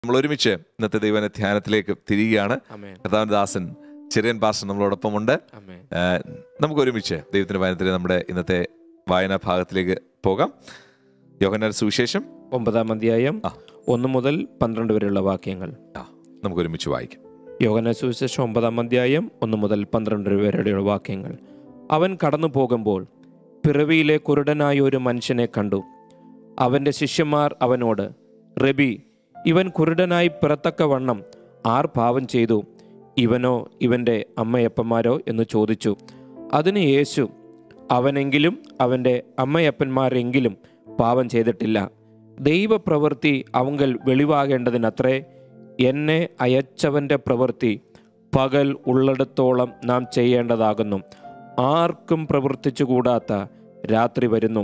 നമ്മൾ ഒരുമിച്ച് ഇന്നത്തെ ദൈവന ധ്യാനത്തിലേക്ക് തിരികുകയാണ് അമേൻ കർത്താവിന്റെ ദാസൻ ചെറിയൻ പാസ്റ്റർ നമ്മളോടൊപ്പമുണ്ട് അമേൻ ഏഹ് നമുക്ക് ഒരുമിച്ച് ദൈവത്തിന്റെ വചനത്തിൽ നമ്മുടെ ഇന്നത്തെ വായനാ ഭാഗത്തിലേക്ക് പോകാം യോഹന്നാൻ സുവിശേഷം ഒമ്പതാം അധ്യായം ആ. ഒന്ന് മുതൽ പന്ത്രണ്ട് വരെയുള്ള വാക്യങ്ങൾ ആ നമുക്ക് ഒരുമിച്ച് വായിക്കാം യോഗന സുവിശേഷം ഒമ്പതാം അധ്യായം ഒന്ന് മുതൽ പന്ത്രണ്ട് വരെയുള്ള വാക്യങ്ങൾ അവൻ കടന്നു പോകുമ്പോൾ പിറവിയിലെ കുരുടനായ ഒരു മനുഷ്യനെ കണ്ടു അവൻ്റെ ശിഷ്യന്മാർ അവനോട് റബി ഇവൻ കുരുടനായി പിറത്തക്കവണ്ണം ആർ പാപം ചെയ്തു ഇവനോ ഇവൻ്റെ അമ്മയപ്പന്മാരോ എന്ന് ചോദിച്ചു അതിന് യേശു അവനെങ്കിലും അവൻ്റെ അമ്മയപ്പന്മാരെങ്കിലും പാപം ചെയ്തിട്ടില്ല ദൈവപ്രവൃത്തി അവങ്കൽ വെളിവാകേണ്ടതിനത്രേ എന്നെ അയച്ചവൻ്റെ പ്രവൃത്തി പകൽ ഉള്ളിടത്തോളം നാം ചെയ്യേണ്ടതാകുന്നു ആർക്കും പ്രവർത്തിച്ചുകൂടാത്ത രാത്രി വരുന്നു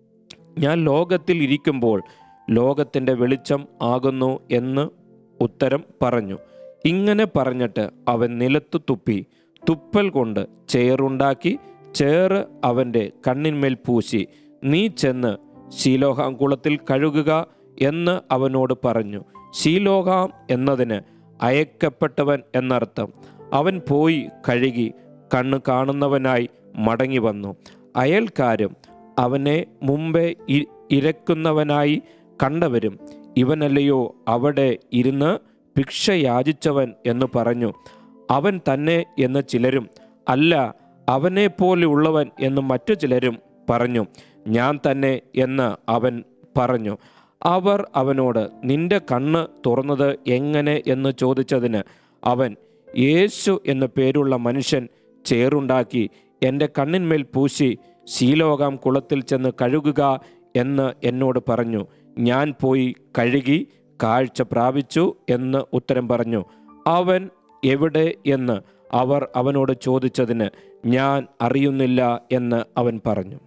ഞാൻ ലോകത്തിൽ ഇരിക്കുമ്പോൾ ലോകത്തിൻ്റെ വെളിച്ചം ആകുന്നു എന്ന് ഉത്തരം പറഞ്ഞു ഇങ്ങനെ പറഞ്ഞിട്ട് അവൻ നിലത്തു തുപ്പി തുപ്പൽ കൊണ്ട് ചേറുണ്ടാക്കി ചേറ് അവൻ്റെ കണ്ണിന്മേൽ പൂശി നീ ചെന്ന് ശീലോഹാം കുളത്തിൽ കഴുകുക എന്ന് അവനോട് പറഞ്ഞു ശീലോഹാം എന്നതിന് അയക്കപ്പെട്ടവൻ എന്നർത്ഥം അവൻ പോയി കഴുകി കണ്ണ് കാണുന്നവനായി മടങ്ങി വന്നു അയൽക്കാരും അവനെ മുമ്പേ ഇ- ഇരക്കുന്നവനായി കണ്ടവരും ഇവനല്ലയോ അവിടെ ഇരുന്ന് ഭിക്ഷ യാചിച്ചവൻ എന്ന് പറഞ്ഞു അവൻ തന്നെ എന്ന് ചിലരും അല്ല അവനെ പോലെയുള്ളവൻ എന്ന് മറ്റു ചിലരും പറഞ്ഞു ഞാൻ തന്നെ എന്ന് അവൻ പറഞ്ഞു അവർ അവനോട് നിന്റെ കണ്ണ് തുറന്നത് എങ്ങനെ എന്ന് ചോദിച്ചതിന് അവൻ യേശു എന്നു പേരുള്ള മനുഷ്യൻ ചേറുണ്ടാക്കി എൻ്റെ കണ്ണിന്മേൽ പൂശി ശീലോകാം കുളത്തിൽ ചെന്ന് കഴുകുക എന്ന് എന്നോട് പറഞ്ഞു ഞാൻ പോയി കഴുകി കാഴ്ച പ്രാപിച്ചു എന്ന് ഉത്തരം പറഞ്ഞു അവൻ എവിടെ എന്ന് അവർ അവനോട് ചോദിച്ചതിന് ഞാൻ അറിയുന്നില്ല എന്ന് അവൻ പറഞ്ഞു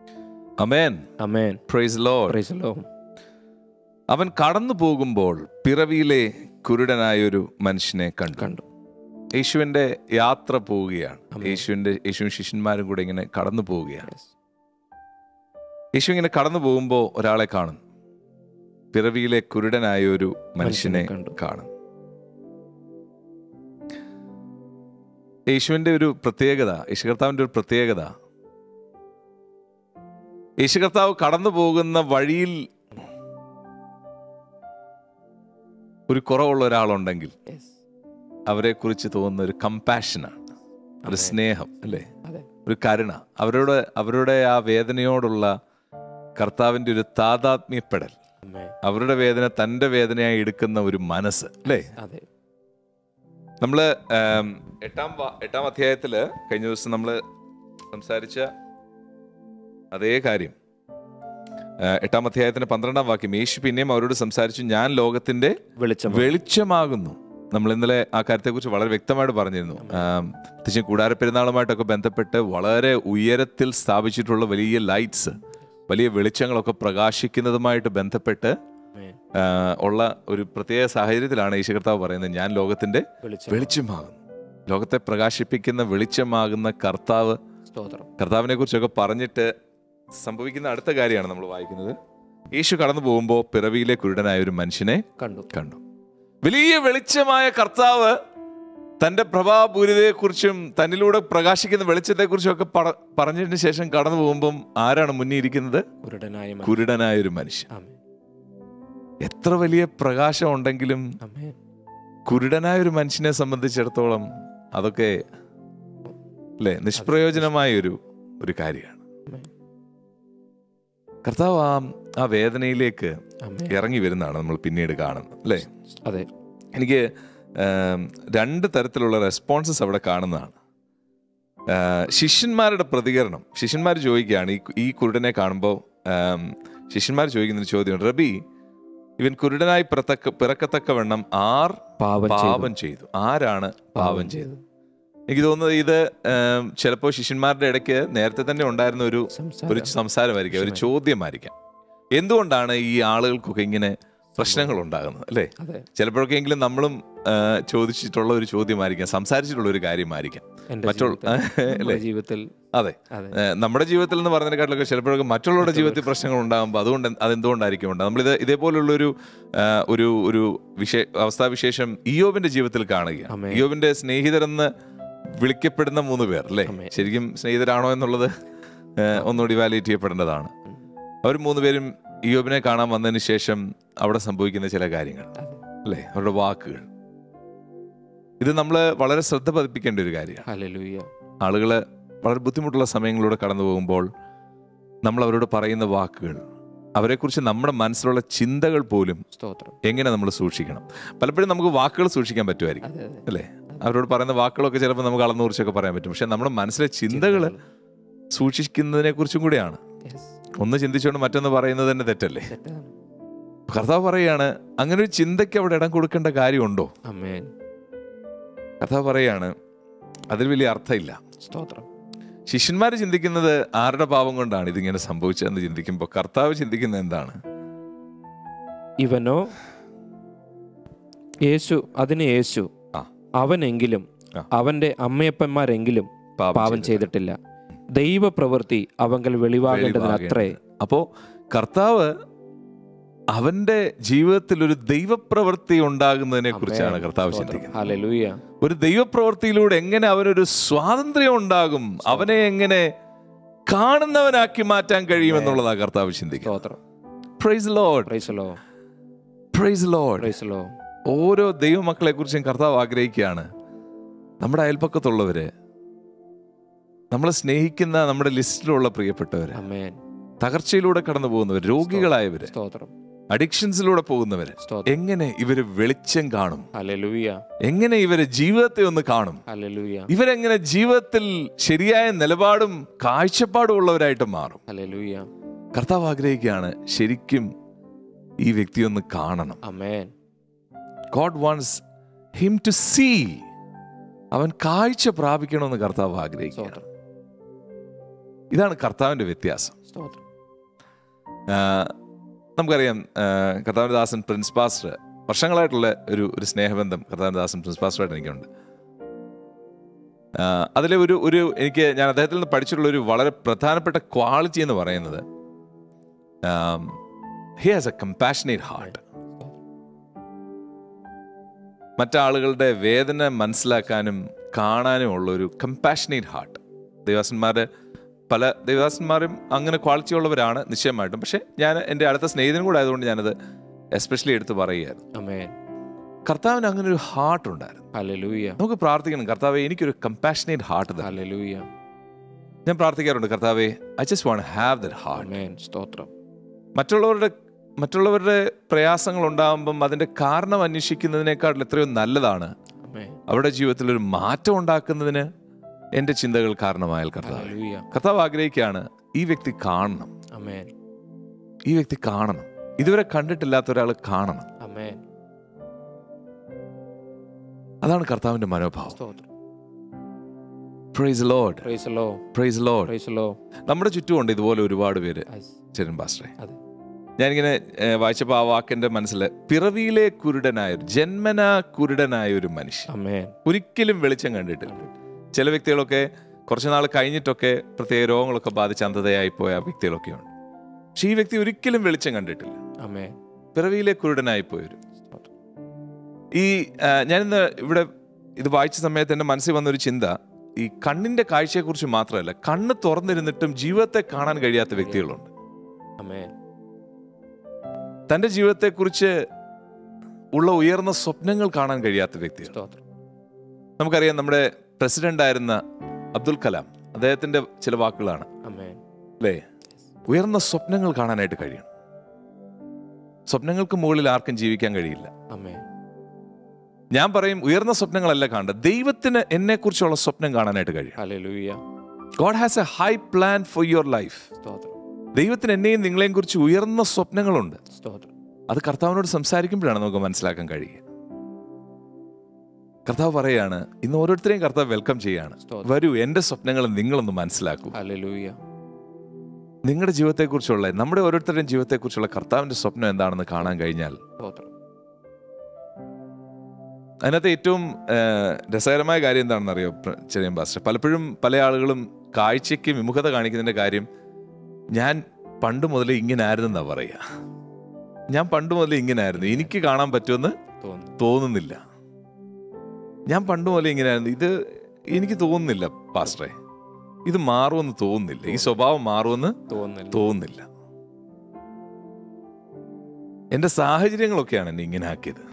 amen amen praise Lord Praise the Lord. അവൻ കടന്നു പോകുമ്പോൾ പിറവിയിലെ കുരുടനായൊരു മനുഷ്യനെ കണ്ടു കണ്ടു യേശുവിന്റെ യാത്ര പോവുകയാണ് യേശുവിന്റെ യേശു ശിഷ്യന്മാരും കൂടെ ഇങ്ങനെ കടന്നു പോവുകയാണ് Yes. യേശു ഇങ്ങനെ കടന്നു പോകുമ്പോൾ ഒരാളെ കാണും പിറവിയിലെ കുരുടനായ ഒരു മനുഷ്യനെ മനുഷ്യനെ കണ്ടു. കാണും യേശുവിന്റെ ഒരു പ്രത്യേകത യേശു കർത്താവിന്റെ ഒരു പ്രത്യേകത യേശു കർത്താവ് കടന്നു പോകുന്ന വഴിയിൽ ഒരു കുറവുള്ള ഒരാളുണ്ടെങ്കിൽ Yes. അവരെ കുറിച്ച് തോന്നുന്ന ഒരു കമ്പാഷനാണ് ഒരു അതെ. സ്നേഹം അല്ലേ അതെ ഒരു കരുണ അവരോട് അവരുടെ ആ വേദനയോടുള്ള കർത്താവിന്റെ ഒരു താതാത്മ്യപ്പെടൽ Amen. അവരുടെ വേദന തൻ്റെ വേദനയായി എടുക്കുന്ന ഒരു മനസ്സ് അല്ലേ അതെ നമ്മൾ എട്ടാം വാ- എട്ടാം അധ്യായത്തിൽ കഴിഞ്ഞ ദിവസം നമ്മൾ സംസാരിച്ച അതേ കാര്യം ആ, എട്ടാം അധ്യായത്തിന്റെ പന്ത്രണ്ടാം വാക്യം യേശു പിന്നെയും അവരോട് സംസാരിച്ചു ഞാൻ ലോകത്തിന്റെ വെളിച്ചം വെളിച്ചമാകുന്നു നമ്മൾ ഇന്നലെ ആ കാര്യത്തെക്കുറിച്ച് വളരെ വ്യക്തമായിട്ട് പറഞ്ഞിരുന്നു ആം, പ്രത്യേകിച്ചും കൂടാര പെരുന്നാളുമായിട്ടൊക്കെ ബന്ധപ്പെട്ട് വളരെ ഉയരത്തിൽ സ്ഥാപിച്ചിട്ടുള്ള വലിയ ലൈറ്റ്സ് വലിയ വെളിച്ചങ്ങളൊക്കെ പ്രകാശിക്കുന്നതുമായിട്ട് ബന്ധപ്പെട്ട് Amen. ആ, ഉള്ള ഒരു പ്രത്യേക സാഹചര്യത്തിലാണ് യേശു കർത്താവ് പറയുന്നത് ഞാൻ ലോകത്തിന്റെ വെളിച്ചം വെളിച്ചമാകുന്നു ലോകത്തെ പ്രകാശിപ്പിക്കുന്ന വെളിച്ചമാകുന്ന കർത്താവ് സ്തോത്രം കർത്താവിനെ കുറിച്ചൊക്കെ പറഞ്ഞിട്ട് സംഭവിക്കുന്ന അടുത്ത കാര്യമാണ് നമ്മൾ വായിക്കുന്നത് യേശു കടന്നു പോകുമ്പോൾ പിറവിയിലെ കുരുടനായ ഒരു മനുഷ്യനെ കണ്ടു കണ്ടു വലിയ വെളിച്ചമായ കർത്താവ് തന്റെ പ്രഭാപൂരിതയെക്കുറിച്ചും തന്നിലൂടെ പ്രകാശിക്കുന്ന വെളിച്ചത്തെക്കുറിച്ചും ഒക്കെ പറ- പറഞ്ഞതിന് ശേഷം കടന്നു പോകുമ്പം ആരാണ് മുന്നിൽ ഇരിക്കുന്നത് കുരുടനായ മനുഷ്യൻ. കുരുടനായ ഒരു മനുഷ്യൻ ആമേൻ. എത്ര വലിയ പ്രകാശം ഉണ്ടെങ്കിലും ആമേൻ. കുരുടനായ ഒരു മനുഷ്യനെ സംബന്ധിച്ചിടത്തോളം അതൊക്കെ അല്ലേ നിഷ്പ്രയോജനമായ ഒരു ഒരു കാര്യമാണ് ആമേൻ. കർത്താവ് ആ ആ വേദനയിലേക്ക് ആമേൻ. ഇറങ്ങി വരുന്നതാണ് നമ്മൾ പിന്നീട് കാണുന്നത് അല്ലേ അതെ എനിക്ക് ആം, രണ്ട് തരത്തിലുള്ള റെസ്പോൺസസ് അവിടെ കാണുന്നതാണ് ആ, ശിഷ്യന്മാരുടെ പ്രതികരണം ശിഷ്യന്മാർ ചോദിക്കുകയാണ് ഈ ഈ കുരുടനെ കാണുമ്പോൾ ശിഷ്യന്മാർ ചോദിക്കുന്ന ഒരു ചോദ്യം റബി ഇവൻ കുരുടനായി പിറത്തക്ക പിറക്കത്തക്കവണ്ണം ആർ പാപം ചെയ്തു. പാപം ചെയ്തു ആരാണ് പാപം ചെയ്തത് എനിക്ക് തോന്നുന്നത് ഇത് ആം, ചിലപ്പോൾ ശിഷ്യന്മാരുടെ ഇടയ്ക്ക് നേരത്തെ തന്നെ ഉണ്ടായിരുന്ന ഒരു സംസാരം. ഒരു സംസാരമായിരിക്കാം ഒരു ചോദ്യമായിരിക്കാം എന്തുകൊണ്ടാണ് ഈ ആളുകൾക്കൊക്കെ ഇങ്ങനെ പ്രശ്നങ്ങൾ ഉണ്ടാകുന്നത് അല്ലേ അതെ ചിലപ്പോഴൊക്കെങ്കിലും നമ്മളും ആ, ചോദിച്ചിട്ടുള്ള ഒരു ചോദ്യമായിരിക്കാം സംസാരിച്ചിട്ടുള്ള ഒരു കാര്യമായിരിക്കാം എന്റെ മറ്റുള്ള ജീവിതത്തിൽ, അല്ലേ നമ്മുടെ ജീവിതത്തിൽ അതെ അതെ ഏ, നമ്മുടെ ജീവിതത്തിൽ എന്ന് പറയുന്നതിനെക്കാട്ടിലൊക്കെ ചിലപ്പോഴൊക്കെ മറ്റുള്ളവരുടെ ജീവിതത്തിൽ പ്രശ്നങ്ങൾ ഉണ്ടാകുമ്പോൾ അതുകൊണ്ട് എന്ത്- അതെന്തുകൊണ്ടായിരിക്കും ഉണ്ടാകും നമ്മളിത് ഇതേപോലുള്ളൊരു ആ, ഒരു ഒരു വിശേ അവസ്ഥാവിശേഷം ഇയോബിന്റെ ജീവിതത്തിൽ കാണുകയാണ് ആമേൻ. ഇയോബിന്റെ സ്നേഹിതരെന്ന് വിളിക്കപ്പെടുന്ന മൂന്ന് പേർ അല്ലേ ആമേൻ. ശരിക്കും സ്നേഹിതരാണോ എന്നുള്ളത് ഏ, ഒന്നുകൂടി വാലിഡേറ്റ് ചെയ്യപ്പെടേണ്ടതാണ് അവർ മൂന്ന് പേരും ഇയോബിനെ കാണാൻ വന്നതിന് ശേഷം അവിടെ സംഭവിക്കുന്ന ചില കാര്യങ്ങൾ അതെ. അല്ലേ അവരുടെ വാക്കുകൾ ഇത് നമ്മൾ വളരെ ശ്രദ്ധ പതിപ്പിക്കേണ്ട ഒരു കാര്യമാണ് ഹല്ലേലൂയ ആളുകൾ വളരെ ബുദ്ധിമുട്ടുള്ള സമയങ്ങളിലൂടെ കടന്നു പോകുമ്പോൾ നമ്മൾ അവരോട് പറയുന്ന വാക്കുകൾ അവരെക്കുറിച്ച് നമ്മുടെ മനസ്സിലുള്ള ചിന്തകൾ പോലും സ്തോത്രം എങ്ങനെ നമ്മൾ സൂക്ഷിക്കണം പലപ്പോഴും നമുക്ക് വാക്കുകൾ സൂക്ഷിക്കാൻ പറ്റുമായിരിക്കും അതെ അതെ അല്ലേ അവരോട് പറയുന്ന വാക്കുകളൊക്കെ ചിലപ്പോൾ നമുക്ക് അളന്നു കുറിച്ചൊക്കെ പറയാൻ പറ്റും പക്ഷെ നമ്മുടെ മനസ്സിലെ ചിന്തകൾ സൂക്ഷിക്കുന്നതിനെ കുറിച്ചും കൂടിയാണ് Yes. ഒന്ന് ചിന്തിച്ചുകൊണ്ട് മറ്റൊന്ന് പറയുന്നത് തന്നെ തെറ്റല്ലേ തെറ്റാണ്. കർത്താവ് പറയാണ് അങ്ങനെ ഒരു ചിന്തയ്ക്ക് അവിടെ ഇടം കൊടുക്കേണ്ട കാര്യമുണ്ടോ ആമേൻ കർത്താവ് പറയാണ് അതിൽ വലിയ അർത്ഥമില്ല സ്തോത്രം ശിഷ്യന്മാർ ചിന്തിക്കുന്നത് ആരുടെ പാപം കൊണ്ടാണ് ഇതിങ്ങനെ സംഭവിച്ചതെന്ന് ചിന്തിക്കുമ്പോൾ കർത്താവ് ചിന്തിക്കുന്നത് എന്താണ് ഇവനോ യേശു അതിന് യേശു ആ. അവനെങ്കിലും ആ. അവന്റെ അമ്മയപ്പന്മാരെങ്കിലും പാപം ചെയ്തിട്ടില്ല ദൈവപ്രവൃത്തി അവങ്കൽ വെളിവാകേണ്ടതിനത്രേ അപ്പോ കർത്താവ് അവന്റെ ജീവിതത്തിൽ ഒരു ദൈവപ്രവൃത്തി ഉണ്ടാകുന്നതിനെ കുറിച്ചാണ് കർത്താവ് ചിന്തിക്കുന്നത് ഹല്ലേലൂയ ഒരു ദൈവപ്രവൃത്തിയിലൂടെ എങ്ങനെ അവനൊരു സ്വാതന്ത്ര്യം ഉണ്ടാകും അവനെ എങ്ങനെ കാണുന്നവനാക്കി മാറ്റാൻ കഴിയുമെന്നുള്ളതാണ് കർത്താവ് ചിന്തിക്കുന്നത് സ്തോത്രം praise Lord praise Lord praise Lord praise Lord ഓരോ ദൈവമക്കളെ കുറിച്ചും കർത്താവ് ആഗ്രഹിക്കുകയാണ് നമ്മുടെ അയൽപ്പക്കത്തുള്ളവര് നമ്മളെ സ്നേഹിക്കുന്ന നമ്മുടെ ലിസ്റ്റിലുള്ള പ്രിയപ്പെട്ടവര് അമേൻ തകർച്ചയിലൂടെ കടന്നു പോകുന്നവർ രോഗികളായവര് സ്തോത്രം അഡിക്ഷൻസിലൂടെ പോകുന്നവര് സ്തോത്രം എങ്ങനെ ഇവര് വെളിച്ചം കാണും ഹല്ലേലൂയ എങ്ങനെ ഇവര് ജീവിതത്തെ ഒന്ന് കാണും ഹല്ലേലൂയ ഇവരെങ്ങനെ ജീവിതത്തിൽ ശരിയായ നിലപാടും കാഴ്ചപ്പാടും ഉള്ളവരായിട്ട് മാറും ഹല്ലേലൂയ കർത്താവ് ആഗ്രഹിക്കുകയാണ് ശരിക്കും ഈ വ്യക്തി ഒന്ന് കാണണം amen God wants him to see അവൻ കാഴ്ച പ്രാപിക്കണമെന്ന് കർത്താവ് ആഗ്രഹിക്കുക സ്തോത്രം ഇതാണ് കർത്താവിന്റെ വ്യത്യാസം സ്തോത്രം ആ, നമുക്കറിയാം ആ, കർത്താവിന്റെ ദാസൻ പ്രിൻസ് പാസ്റ്റർ വർഷങ്ങളായിട്ടുള്ള ഒരു ഒരു സ്നേഹബന്ധം കർത്താവിന്റെ ദാസൻ പ്രിൻസ് പാസ്റ്ററായിട്ട് എനിക്കുണ്ട് ആ, അതിലെ ഒരു ഒരു എനിക്ക് ഞാൻ അദ്ദേഹത്തിൽ നിന്ന് പഠിച്ചിട്ടുള്ള ഒരു വളരെ പ്രധാനപ്പെട്ട ക്വാളിറ്റി എന്ന് പറയുന്നത് he has a compassionate heart മറ്റാളുകളുടെ വേദന മനസ്സിലാക്കാനും കാണാനും ഉള്ള ഒരു കമ്പാഷനേറ്റ് ഹാർട്ട് ദേവാസന്മാര് പല ദേവദാസന്മാരും അങ്ങനെ ക്വാളിറ്റി ഉള്ളവരാണ് നിശ്ചയമായിട്ടും പക്ഷെ ഞാൻ എൻ്റെ അടുത്ത സ്നേഹിതനും കൂടെ ആയതുകൊണ്ട് ഞാനത് എസ്പെഷ്യലി എടുത്ത് പറയുകയായിരുന്നു അമേൻ കർത്താവിന് അങ്ങനെ ഒരു ഹാർട്ട് ഉണ്ടായിരുന്നു ഹല്ലേലൂയ നമുക്ക് പ്രാർത്ഥിക്കണം കർത്താവെ എനിക്കൊരു കമ്പാഷനേറ്റ് ഹാർട്ട് തന്നെ ഹല്ലേലൂയ ഞാൻ പ്രാർത്ഥിക്കാറുണ്ട് കർത്താവെ I just want have that heart amen സ്തോത്രം മറ്റുള്ളവരുടെ മറ്റുള്ളവരുടെ പ്രയാസങ്ങൾ ഉണ്ടാകുമ്പം അതിന്റെ കാരണം അന്വേഷിക്കുന്നതിനേക്കാൾ എത്രയോ നല്ലതാണ് അമേൻ അവരുടെ ജീവിതത്തിൽ ഒരു മാറ്റം ഉണ്ടാക്കുന്നതിന് എൻ്റെ ചിന്തകൾ കാരണമായാൽ കർത്താവ് ഹല്ലേലൂയ കർത്താവ് ആഗ്രഹിക്കുകയാണ് ഈ വ്യക്തി കാണണം അമേൻ ഈ വ്യക്തി കാണണം ഇതുവരെ കണ്ടിട്ടില്ലാത്ത ഒരാൾ കാണണം അമേൻ അതാണ് കർത്താവിന്റെ മനോഭാവം സ്തോത്രം praise Lord praise Lord praise Lord praise Lord നമ്മുടെ ചുറ്റുമുണ്ട് ഇതുപോലെ ഒരുപാട് പേര് ചെരൻ പാസ്റ്ററെ അതെ ഞാനിങ്ങനെ ഏഹ്, വായിച്ചപ്പോൾ ആ വാക്കിന്റെ മനസ്സിൽ പിറവിയിലെ കുരുടനായ ഒരു ജന്മനാ കുരുടനായ ഒരു മനുഷ്യൻ അമേൻ ഒരിക്കലും വെളിച്ചം കണ്ടിട്ടില്ല ചില വ്യക്തികളൊക്കെ കുറച്ച് നാൾ കഴിഞ്ഞിട്ടൊക്കെ പ്രത്യേക രോഗങ്ങളൊക്കെ ബാധിച്ച് അന്ധതയായി പോയ വ്യക്തികളൊക്കെ ഉണ്ട് പക്ഷെ ഈ വ്യക്തി ഒരിക്കലും വെളിച്ചം കണ്ടിട്ടില്ല അമേൻ പിറവിയിലെ കുരുടനായി പോയൊരു സ്തോത്രം ഈ ആ, ഞാനിന്ന് ഇവിടെ ഇത് വായിച്ച സമയത്ത് എൻ്റെ മനസ്സിൽ വന്നൊരു ചിന്ത ഈ കണ്ണിന്റെ കാഴ്ചയെക്കുറിച്ച് മാത്രമല്ല കണ്ണ് തുറന്നിരുന്നിട്ടും ജീവിതത്തെ കാണാൻ കഴിയാത്ത വ്യക്തികളുണ്ട് അമേൻ തൻ്റെ ജീവിതത്തെക്കുറിച്ച് ഉള്ള ഉയർന്ന സ്വപ്നങ്ങൾ കാണാൻ കഴിയാത്ത വ്യക്തികൾ സ്തോത്രം നമുക്കറിയാം നമ്മുടെ പ്രസിഡന്റ് ആയിരുന്ന അബ്ദുൽ കലാം അദ്ദേഹത്തിന്റെ ചില വാക്കുകളാണ് അമേൻ അല്ലേ ഉയർന്ന സ്വപ്നങ്ങൾ കാണാനായിട്ട് കഴിയണം സ്വപ്നങ്ങൾക്ക് മുകളിൽ ആർക്കും ജീവിക്കാൻ കഴിയില്ല അമേൻ ഞാൻ പറയും ഉയർന്ന സ്വപ്നങ്ങളല്ല കാണേണ്ടത് ദൈവത്തിന് എന്നെക്കുറിച്ചുള്ള സ്വപ്നം കാണാനായിട്ട് കഴിയും hallelujah God has a high plan for your life സ്തോത്രം ദൈവത്തിന് എന്നെയും നിങ്ങളെയും കുറിച്ച് ഉയർന്ന സ്വപ്നങ്ങളുണ്ട് സ്തോത്രം അത് കർത്താവിനോട് സംസാരിക്കുമ്പോഴാണ് നമുക്ക് മനസ്സിലാക്കാൻ കഴിയുക കർത്താവ് പറയാണ് ഇന്ന് ഓരോരുത്തരെയും കർത്താവ് വെൽക്കം ചെയ്യാണ് സ്തോത്രം. വരൂ എന്റെ സ്വപ്നങ്ങൾ നിങ്ങളൊന്ന് മനസ്സിലാക്കൂ ഹല്ലേലൂയ നിങ്ങളുടെ ജീവിതത്തെക്കുറിച്ചുള്ള നമ്മുടെ ഓരോരുത്തരുടെയും ജീവിതത്തെക്കുറിച്ചുള്ള കർത്താവിന്റെ സ്വപ്നം എന്താണെന്ന് കാണാൻ കഴിഞ്ഞാൽ സ്തോത്രം അതിനകത്ത് ഏറ്റവും ആ, രസകരമായ കാര്യം എന്താണെന്ന് അറിയോ ചെറിയ പാസ്റ്റർ പലപ്പോഴും പല ആളുകളും കാഴ്ചയ്ക്ക് വിമുഖത കാണിക്കുന്നതിന്റെ കാര്യം ഞാൻ പണ്ട് മുതലേ ഇങ്ങനെ ആയിരുന്നെന്നാ പറയുക ഞാൻ പണ്ട് മുതലേ ഇങ്ങനെ ആയിരുന്നു എനിക്ക് കാണാൻ പറ്റുമെന്ന് തോന്നുന്നു തോന്നുന്നില്ല ഞാൻ പണ്ട് മുതലേ ഇങ്ങനെ ആയിരുന്നു ഇത് എനിക്ക് തോന്നുന്നില്ല പാസ്റ്ററെ ഇത് മാറുമെന്ന് തോന്നുന്നില്ല ഈ സ്വഭാവം മാറുമെന്ന് തോന്നുന്നില്ല തോന്നുന്നില്ല എൻ്റെ സാഹചര്യങ്ങളൊക്കെയാണ് എന്നെ ഇങ്ങനെ ആക്കിയത്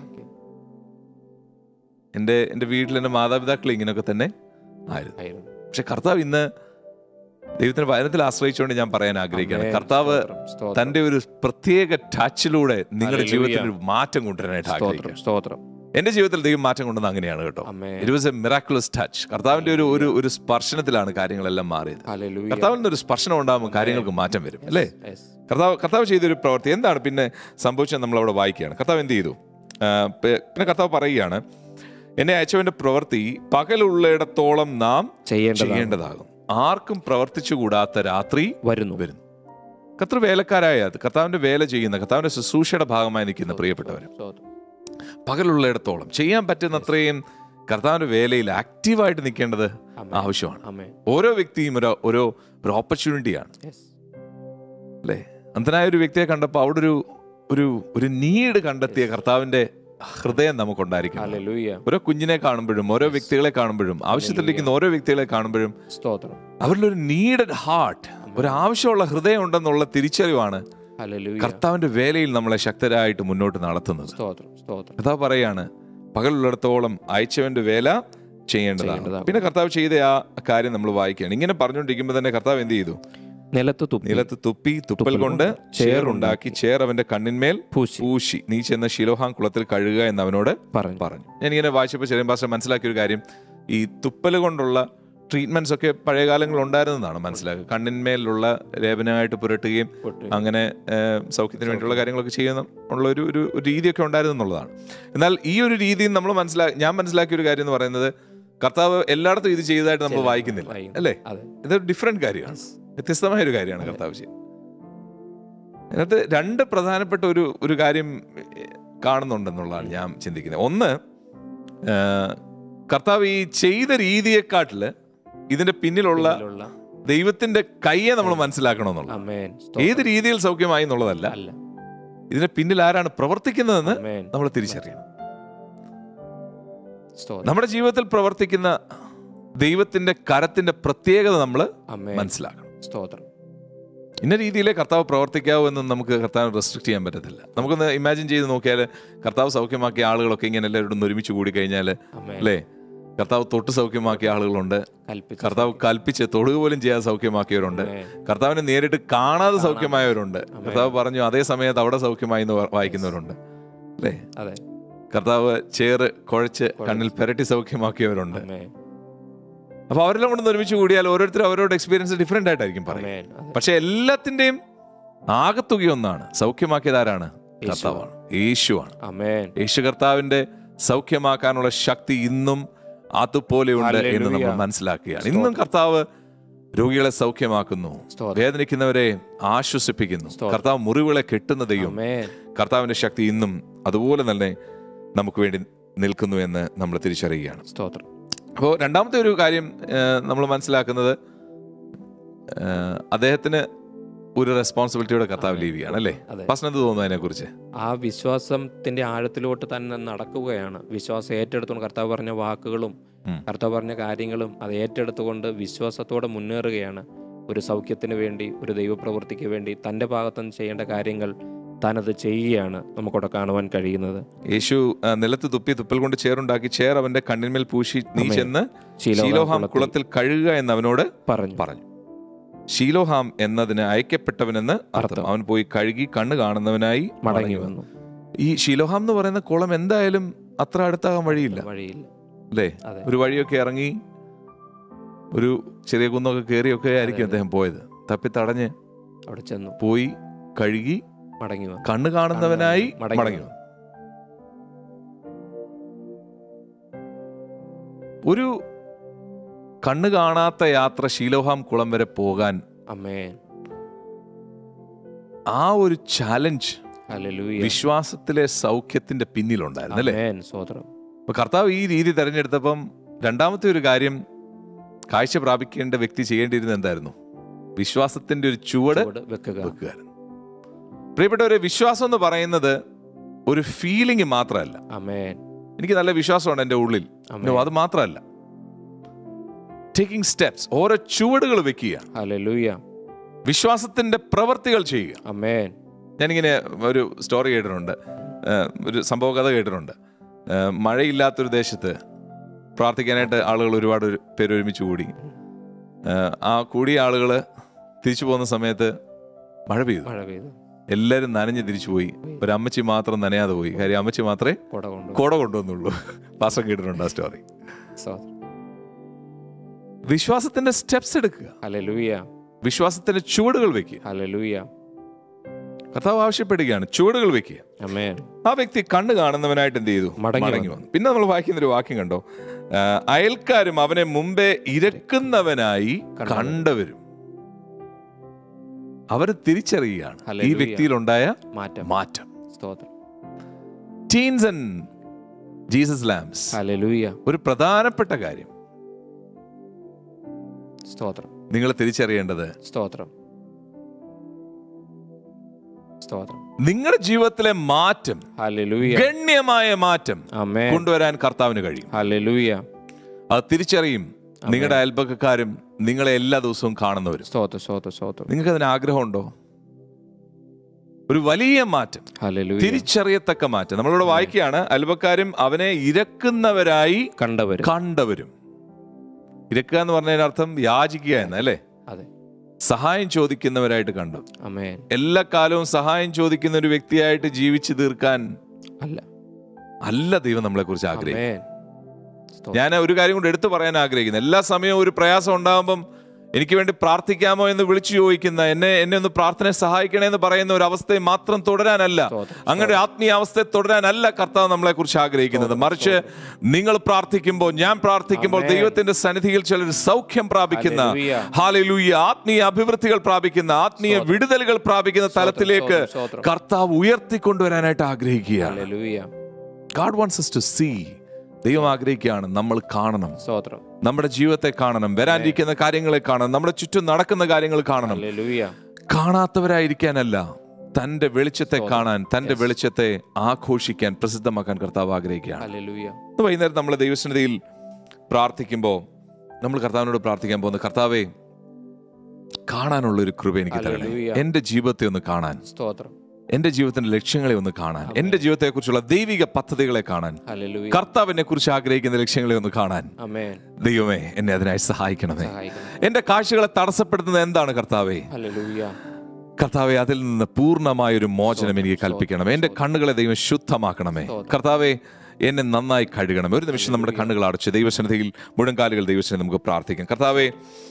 എൻ്റെ എൻ്റെ വീട്ടിൽ എൻ്റെ മാതാപിതാക്കൾ ഇങ്ങനെയൊക്കെ തന്നെ ആയിരുന്നു ആയിരുന്നു. പക്ഷെ കർത്താവ് ഇന്ന് ദൈവത്തിന്റെ വചനത്തിൽ ആശ്രയിച്ചുകൊണ്ട് ഞാൻ പറയാൻ ആഗ്രഹിക്കുകയാണ് ആമേൻ. കർത്താവ് സ്തോത്രം, സ്തോത്രം, തന്റെ ഒരു പ്രത്യേക ടച്ചിലൂടെ നിങ്ങളുടെ ഹല്ലേലൂയ. ജീവിതത്തിൽ ഒരു മാറ്റം കൊണ്ടുവരാനായിട്ട് സ്തോത്രം ആഗ്രഹിക്കുക സ്തോത്രം എന്റെ ജീവിതത്തിൽ ദൈവം മാറ്റം കൊണ്ടുവന്ന അങ്ങനെയാണ് കേട്ടോ അമ്മേ it was a miraculous touch കർത്താവിന്റെ ഒരു ഒരു ഒരു സ്പർശനത്തിലാണ് കാര്യങ്ങളെല്ലാം മാറിയത് ഹല്ലേലൂയ കർത്താവിൽ നിന്ന് ഒരു സ്പർശനം ഉണ്ടാകുമ്പോൾ കാര്യങ്ങൾക്ക് മാറ്റം വരും അല്ലേ Yes. കർത്താവ് കർത്താവ് ചെയ്തൊരു പ്രവൃത്തി എന്താണ് പിന്നെ സംഭവിച്ചത് നമ്മൾ അവിടെ വായിക്കുകയാണ് കർത്താവ് എന്ത് ചെയ്തു ആ, പെ- പിന്നെ കർത്താവ് പറയുകയാണ് എന്നെ അയച്ചവന്റെ പ്രവൃത്തി പകലുള്ളിടത്തോളം നാം ചെയ്യേണ്ടതാണ് ചെയ്യേണ്ടതാകും ആർക്കും പ്രവർത്തിച്ചുകൂടാത്ത രാത്രി വരുന്നു വരുന്നു കർത്തൃ വേലക്കാരായ കർത്താവിന്റെ വേല ചെയ്യുന്ന കർത്താവിന്റെ ശുശ്രൂഷയുടെ ഭാഗമായി നിൽക്കുന്ന പ്രിയപ്പെട്ടവർ സ്തോത്രം. പകലുള്ളിടത്തോളം ചെയ്യാൻ പറ്റുന്ന അത്രയും കർത്താവിന്റെ വേലയിൽ ആക്റ്റീവായിട്ട് നിൽക്കേണ്ടത് ആമേൻ. ആവശ്യമാണ് ആമേൻ. ഓരോ വ്യക്തിയും ഒരു ഓരോ ഒരു ഓപ്പർച്യൂണിറ്റിയാണ് Yes. അല്ലേ അന്ധനായ ഒരു വ്യക്തിയെ കണ്ടപ്പോൾ അവിടെ ഒരു ഒരു ഒരു നീഡ് കണ്ടെത്തിയ കർത്താവിന്റെ ഹൃദയം നമുക്കുണ്ടായിരിക്കണം ഹല്ലേലൂയ ഓരോ കുഞ്ഞിനെ കാണുമ്പോഴും ഓരോ വ്യക്തികളെ കാണുമ്പോഴും ആവശ്യത്തിലിരിക്കുന്ന ഓരോ വ്യക്തികളെ കാണുമ്പോഴും സ്തോത്രം അവരിൽ ഒരു നീഡഡ് ഹാർട്ട് ഒരു ആവശ്യമുള്ള ഹൃദയം ഉണ്ടെന്നുള്ള തിരിച്ചറിവാണ് ഹല്ലേലൂയ കർത്താവിന്റെ വേലയിൽ നമ്മളെ ശക്തരായിട്ട് മുന്നോട്ട് നടത്തുന്നത് സ്തോത്രം സ്തോത്രം കർത്താവ് പറയാണ് പകലുള്ളിടത്തോളം അയച്ചവന്റെ വേല ചെയ്യേണ്ടതാണ് ചെയ്യേണ്ടതാണ്. പിന്നെ കർത്താവ് ചെയ്ത ആ കാര്യം നമ്മൾ വായിക്കുകയാണ് ഇങ്ങനെ പറഞ്ഞുകൊണ്ടിരിക്കുമ്പോൾ തന്നെ കർത്താവ് എന്ത് ചെയ്തു നിലത്ത് തുപ്പി നിലത്ത് തുപ്പി തുപ്പൽ തുപ്പൽ കൊണ്ട് കൊണ്ട് ചേറുണ്ടാക്കി ചേർ അവന്റെ കണ്ണിന്മേൽ പൂശി പൂശി നീ ചെന്ന ശിലോഹാം കുളത്തിൽ കഴുകുക എന്ന് അവനോട് പറഞ്ഞു പറഞ്ഞു ഞാനിങ്ങനെ വായിച്ചപ്പോൾ ചെറിയ ഭാഷ മനസ്സിലാക്കിയ ഒരു കാര്യം ഈ തുപ്പൽ കൊണ്ടുള്ള ട്രീറ്റ്മെന്റ്സ് ഒക്കെ പഴയ കാലങ്ങളിൽ ഉണ്ടായിരുന്നതാണ് മനസ്സിലാക്കുക കണ്ണിന്മേലുള്ള ലേപനമായിട്ട് പുരട്ടുകയും പൊട്ടി. അങ്ങനെ ഏഹ്, സൗഖ്യത്തിന് വേണ്ടിയുള്ള കാര്യങ്ങളൊക്കെ ചെയ്യുന്ന ഉള്ള ഒരു ഒരു ഒരു രീതിയൊക്കെ ഉണ്ടായിരുന്നു എന്നുള്ളതാണ് എന്നാൽ ഈ ഒരു രീതിയിൽ നമ്മൾ മനസ്സിലാ ഞാൻ മനസ്സിലാക്കിയ ഒരു കാര്യം എന്ന് പറയുന്നത് കർത്താവ് എല്ലായിടത്തും ഇത് ചെയ്തതായിട്ട് നമ്മൾ വായിക്കുന്നില്ല വായിക്കുന്നു. അല്ലേ അതെ ഇതൊരു ഡിഫറെന്റ് കാര്യമാണ് വ്യത്യസ്തമായ ഒരു കാര്യമാണ് കർത്താവ് ചെയ്യുന്നത് അതിനകത്ത് രണ്ട് പ്രധാനപ്പെട്ട ഒരു ഒരു കാര്യം ഏഹ്, കാണുന്നുണ്ടെന്നുള്ളതാണ് ഞാൻ ചിന്തിക്കുന്നത് ഒന്ന് ഏഹ്, കർത്താവ് ഈ ചെയ്ത രീതിയെക്കാട്ടില് ഇതിന്റെ പിന്നിലുള്ള പിന്നിലുള്ള ദൈവത്തിന്റെ കയ്യെ നമ്മൾ മനസ്സിലാക്കണമെന്നുള്ളത് അമേൻ ഏത് രീതിയിൽ സൗഖ്യമായി എന്നുള്ളതല്ല അല്ല ഇതിന്റെ പിന്നിൽ ആരാണ് പ്രവർത്തിക്കുന്നതെന്ന് അമേൻ നമ്മൾ തിരിച്ചറിയണം സ്തോത്രം നമ്മുടെ ജീവിതത്തിൽ പ്രവർത്തിക്കുന്ന ദൈവത്തിന്റെ കരത്തിന്റെ പ്രത്യേകത നമ്മൾ അമേൻ മനസ്സിലാക്കണം സ്തോത്രം ഇന്ന രീതിയിലേ കർത്താവ് പ്രവർത്തിക്കാവൂ എന്ന് നമുക്ക് കർത്താവ് റെസ്ട്രിക്ട് ചെയ്യാൻ പറ്റത്തില്ല നമുക്കൊന്ന് ഇമാജിൻ ചെയ്ത് നോക്കിയാൽ കർത്താവ് സൗഖ്യമാക്കിയ ആളുകളൊക്കെ ഇങ്ങനെ എല്ലാവരോടും ഒന്ന് ഒരുമിച്ച് കൂടി കഴിഞ്ഞാൽ അമേൻ അല്ലേ കർത്താവ് തൊട്ട് സൗഖ്യമാക്കിയ ആളുകളുണ്ട് കൽപ്പിച്ചു കർത്താവ് കൽപ്പിച്ച് തൊടുക പോലും ചെയ്യാതെ സൗഖ്യമാക്കിയവരുണ്ട് അമേൻ. കർത്താവിനെ നേരിട്ട് കാണാതെ സൗഖ്യമായവരുണ്ട് കർത്താവ് പറഞ്ഞു അതേ സമയത്ത് അവിടെ സൗഖ്യമായി എന്ന് വാ- വായിക്കുന്നവരുണ്ട് അല്ലേ അതെ കർത്താവ് ചേറ് കുഴച്ച് കണ്ണിൽ പെരട്ടി സൗഖ്യമാക്കിയവരുണ്ട് അമേൻ അപ്പൊ അവരെല്ലാം കൊണ്ട് ഒരുമിച്ച് കൂടിയാൽ ഓരോരുത്തരും അവരോട് എക്സ്പീരിയൻസ് ഡിഫറെന്റ് ആയിട്ടായിരിക്കും പറയും അമേൻ അതെ പക്ഷെ എല്ലാത്തിന്റെയും ആകത്തുക ഒന്നാണ് സൗഖ്യമാക്കിയത് ആരാണ് കർത്താവാണ് യേശുവാണ് അമേൻ യേശു കർത്താവിന്റെ സൗഖ്യമാക്കാനുള്ള ശക്തി ഇന്നും അതുപോലെയുണ്ട് എന്ന് നമ്മൾ ഹല്ലേലൂയ. മനസ്സിലാക്കുകയാണ് ഇന്നും കർത്താവ് രോഗികളെ സൗഖ്യമാക്കുന്നു സ്തോത്രം. വേദനിക്കുന്നവരെ ആശ്വസിപ്പിക്കുന്നു സ്തോത്രം. കർത്താവ് മുറിവുകളെ കെട്ടുന്ന ദൈവം അമേൻ കർത്താവിന്റെ ശക്തി ഇന്നും അതുപോലെ തന്നെ നമുക്ക് വേണ്ടി നിൽക്കുന്നു എന്ന് നമ്മൾ തിരിച്ചറിയുകയാണ് സ്തോത്രം അപ്പോൾ രണ്ടാമത്തെ ഒരു കാര്യം നമ്മൾ മനസ്സിലാക്കുന്നത് ഏഹ്, അദ്ദേഹത്തിന് ഒരു റെസ്പോൺസിബിലിറ്റിയുടെ കർത്താവ് ലീവ് ചെയ്യാണ് അല്ലേ അതെ. ഫസ്റ്റ് എന്ത് തോന്നുന്നു അതിനെക്കുറിച്ച് ആ വിശ്വാസത്തിന്റെ ആഴത്തിലോട്ട് തന്നെ നടക്കുകയാണ് വിശ്വാസം ഏറ്റെടുത്തുകൊണ്ട് കർത്താവ് പറഞ്ഞ വാക്കുകളും ഉം. കർത്താവ് പറഞ്ഞ കാര്യങ്ങളും അത് ഏറ്റെടുത്തുകൊണ്ട് വിശ്വാസത്തോടെ മുന്നേറുകയാണ് ഒരു സൗഖ്യത്തിന് വേണ്ടി ഒരു ദൈവപ്രവൃത്തിക്ക് വേണ്ടി തൻ്റെ ഭാഗത്തുനിന്ന് ചെയ്യേണ്ട കാര്യങ്ങൾ താനത് ചെയ്യുകയാണ് നമുക്കവിടെ കാണുവാൻ കഴിയുന്നത് യേശു ആ, നിലത്ത് തുപ്പി തുപ്പൽ കൊണ്ട് ചേറുണ്ടാക്കി ചേർ അവന്റെ കണ്ണിന്മേൽ പൂശി നീ ആമേൻ. ചെന്ന് ശീലോഹാം ശീലോഹാം കുളത്തിൽ കുളത്തിൽ കഴുകുക എന്ന് അവനോട് പറഞ്ഞു പറഞ്ഞു ശീലോഹാം എന്നതിന് അയക്കപ്പെട്ടവനെന്ന് അർത്ഥം അർത്ഥം. അവൻ പോയി കഴുകി കണ്ണ് കാണുന്നവനായി മടങ്ങി വന്നു ഈ ശീലോഹാം എന്ന് പറയുന്ന കുളം എന്തായാലും അത്ര അടുത്താകാൻ വഴിയില്ല വഴിയില്ല അല്ലേ അതെ ഒരു വഴിയൊക്കെ ഇറങ്ങി ഒരു ചെറിയ കുന്നൊക്കെ കയറിയൊക്കെ ആയിരിക്കും അതെ. അദ്ദേഹം പോയത് തപ്പി തടഞ്ഞ് അവിടെ ചെന്നു പോയി കഴുകി മടങ്ങി വന്നു കണ്ണ് കാണുന്നവനായി മടങ്ങി മടങ്ങി വന്നു ഒരു കണ്ണ് കാണാത്ത യാത്ര ശീലോഹാം കുളം വരെ പോകാൻ അമ്മേൻ ആ ഒരു ചാലഞ്ച് ഹല്ലേലൂയ വിശ്വാസത്തിലെ സൗഖ്യത്തിന്റെ പിന്നിലുണ്ടായിരുന്നു അല്ലേ അമേൻ സ്തോത്രം അപ്പൊ കർത്താവ് ഈ രീതി തെരഞ്ഞെടുത്തപ്പം രണ്ടാമത്തെ ഒരു കാര്യം കാഴ്ച പ്രാപിക്കേണ്ട വ്യക്തി ചെയ്യേണ്ടിയിരുന്നത് എന്തായിരുന്നു വിശ്വാസത്തിന്റെ ഒരു ചുവട് ചുവട് വെക്കുക വെക്കുകയായിരുന്നു പ്രിയപ്പെട്ടവരെ വിശ്വാസം എന്ന് പറയുന്നത് ഒരു ഫീലിംഗ് മാത്രമല്ല അമേൻ എനിക്ക് നല്ല വിശ്വാസമുണ്ട് എൻ്റെ ഉള്ളിൽ അമേൻ No, അത് മാത്രമല്ല ടേക്കിംഗ് സ്റ്റെപ്സ് ഓരോ ചുവടുകൾ വെക്കുക ഹല്ലേലൂയ വിശ്വാസത്തിന്റെ പ്രവർത്തികൾ ചെയ്യുക അമേൻ ഞാനിങ്ങനെ ഒരു സ്റ്റോറി കേട്ടിട്ടുണ്ട് ഏഹ് ഒരു സംഭവ കഥ കേട്ടിട്ടുണ്ട് ഏഹ് മഴയില്ലാത്തൊരു ദേശത്ത് പ്രാർത്ഥിക്കാനായിട്ട് ആളുകൾ ഒരുപാട് ഒരു പേര് ഒരുമിച്ച് കൂടി ഏഹ് ആ കൂടിയ ആളുകൾ തിരിച്ചു പോകുന്ന സമയത്ത് മഴ പെയ്തു മഴ പെയ്തു എല്ലാവരും നനഞ്ഞ് തിരിച്ചു പോയി ഒരു അമ്മച്ചി മാത്രം നനയാതെ പോയി കാര്യം അമ്മച്ചി മാത്രമേ കൊട കൊണ്ട് കുട കൊണ്ടുവന്നുള്ളൂ പാസം കേട്ടിട്ടുണ്ട് ആ സ്റ്റോറി സ്തോത്രം. വിശ്വാസത്തിന്റെ സ്റ്റെപ്സ് എടുക്കുക ഹല്ലേലൂയ വിശ്വാസത്തിന്റെ ചുവടുകൾ വെക്കുക ഹല്ലേലൂയ കർത്താവ് ആവശ്യപ്പെടുകയാണ് ചുവടുകൾ വെക്കുക അമേൻ ആ വ്യക്തി കണ്ണ് കാണുന്നവനായിട്ട് എന്ത് ചെയ്തു മടങ്ങി വന്നു പിന്നെ നമ്മൾ വായിക്കുന്ന ഒരു വാക്യം കണ്ടോ ആ, അയൽക്കാരും അവനെ മുമ്പേ ഇരക്കുന്നവനായി കണ്ടവരും. കണ്ടവരും അവർ തിരിച്ചറിയുകയാണ് ഈ ഹല്ലേലൂയ. വ്യക്തിയിലുണ്ടായ മാറ്റം മാറ്റം സ്തോത്രം teens and Jesus lambs hallelujah ഒരു പ്രധാനപ്പെട്ട കാര്യം സ്തോത്രം നിങ്ങൾ തിരിച്ചറിയേണ്ടത് സ്തോത്രം സ്തോത്രം നിങ്ങളുടെ ജീവിതത്തിലെ മാറ്റം ഹല്ലേലൂയ ഗണ്യമായ മാറ്റം അമേൻ കൊണ്ടുവരാൻ കർത്താവിന് കഴിയും ഹല്ലേലൂയ അത് തിരിച്ചറിയും നിങ്ങളുടെ അയൽപക്കക്കാരും നിങ്ങളെ എല്ലാ ദിവസവും കാണുന്നവരും സ്തോത്രം സ്തോത്രം സ്തോത്രം നിങ്ങൾക്ക് അതിന് ആഗ്രഹമുണ്ടോ ഒരു വലിയ മാറ്റം ഹല്ലേലൂയ തിരിച്ചറിയത്തക്ക മാറ്റം നമ്മളിവിടെ വായിക്കുകയാണ് അയൽപക്കാരും അവനെ ഇരക്കുന്നവരായി കണ്ടവരും കണ്ടവരും ഇരക്കുക എന്ന് പറഞ്ഞതിന് അർത്ഥം യാചിക്കുക എന്ന് അല്ലേ അതെ സഹായം ചോദിക്കുന്നവരായിട്ട് കണ്ടു അമേൻ എല്ലാ കാലവും സഹായം ചോദിക്കുന്ന ഒരു വ്യക്തിയായിട്ട് ജീവിച്ചു തീർക്കാൻ അല്ല അല്ല ദൈവം നമ്മളെ കുറിച്ച് ആഗ്രഹിക്കും അമേൻ സ്തോത്രം. ഞാൻ ഒരു കാര്യം കൊണ്ട് എടുത്തു പറയാൻ ആഗ്രഹിക്കുന്നു എല്ലാ സമയവും ഒരു പ്രയാസം ഉണ്ടാകുമ്പം എനിക്ക് വേണ്ടി പ്രാർത്ഥിക്കാമോ എന്ന് വിളിച്ചു ചോദിക്കുന്ന എന്നെ എന്നെ ഒന്ന് പ്രാർത്ഥന സഹായിക്കണേ എന്ന് പറയുന്ന ഒരു അവസ്ഥയെ മാത്രം തുടരാനല്ല സ്തോത്രം. അങ്ങനെ ആത്മീയ അവസ്ഥയെ തുടരാനല്ല കർത്താവ് നമ്മളെ കുറിച്ച് ആഗ്രഹിക്കുന്നത് മറിച്ച് നിങ്ങൾ പ്രാർത്ഥിക്കുമ്പോൾ ഞാൻ പ്രാർത്ഥിക്കുമ്പോൾ ആമേൻ. ദൈവത്തിന്റെ സന്നിധിയിൽ ചിലർ സൗഖ്യം പ്രാപിക്കുന്ന ഹല്ലേലൂയ. ഹാലലൂയ ആത്മീയ അഭിവൃദ്ധികൾ പ്രാപിക്കുന്ന ആത്മീയ വിടുതലുകൾ പ്രാപിക്കുന്ന തലത്തിലേക്ക് സ്തോത്രം, സ്തോത്രം. കർത്താവ് ഉയർത്തിക്കൊണ്ടുവരാനായിട്ട് ആഗ്രഹിക്കുകയാണ് hallelujah God wants us to see ദൈവം ആഗ്രഹിക്കുകയാണ് നമ്മൾ കാണണം സ്തോത്രം നമ്മുടെ ജീവിതത്തെ കാണണം വരാനിരിക്കുന്ന കാര്യങ്ങളെ കാണണം നമ്മുടെ ചുറ്റും നടക്കുന്ന കാര്യങ്ങൾ കാണണം ഹല്ലേലൂയ കാണാത്തവരായിരിക്കാനല്ല തന്റെ വെളിച്ചത്തെ കാണാൻ തന്റെ വെളിച്ചത്തെ ആഘോഷിക്കാൻ പ്രസിദ്ധമാക്കാൻ കർത്താവ് ആഗ്രഹിക്കുകയാണ് ഹല്ലേലൂയ ഇന്ന് വൈകുന്നേരം നമ്മൾ ദൈവസന്നിധിയിൽ പ്രാർത്ഥിക്കുമ്പോൾ നമ്മൾ കർത്താവിനോട് പ്രാർത്ഥിക്കാൻ പോകുന്നത് കർത്താവെ കാണാനുള്ള ഒരു കൃപ എനിക്ക് തരണേ ഹല്ലേലൂയ. എന്റെ ജീവിതത്തെ ഒന്ന് കാണാൻ സ്തോത്രം എന്റെ ജീവിതത്തിന്റെ ലക്ഷ്യങ്ങളെ ഒന്ന് കാണാൻ എന്റെ ജീവിതത്തെക്കുറിച്ചുള്ള ദൈവിക പദ്ധതികളെ കാണാൻ ഹല്ലേലൂയ കർത്താവിനെ കുറിച്ച് ആഗ്രഹിക്കുന്ന ലക്ഷ്യങ്ങളെ ഒന്ന് കാണാൻ അമേൻ ദൈവമേ എന്നെ അതിനായി സഹായിക്കണമേ സഹായിക്കണം എന്റെ കാഴ്ചകളെ തടസ്സപ്പെടുത്തുന്നത് എന്താണ് കർത്താവേ ഹല്ലേലൂയ കർത്താവെ അതിൽ നിന്ന് പൂർണ്ണമായ ഒരു മോചനം എനിക്ക് കൽപ്പിക്കണം എന്റെ കണ്ണുകളെ ദൈവം ശുദ്ധമാക്കണമേ കർത്താവെ എന്നെ നന്നായി കഴുകണം ഒരു നിമിഷം നമ്മുടെ കണ്ണുകൾ അടച്ച് ദൈവസന്നിധിയിൽ മുഴങ്കാലുകൾ ദൈവസന്നിധി നമുക്ക് പ്രാർത്ഥിക്കാം കർത്താവെ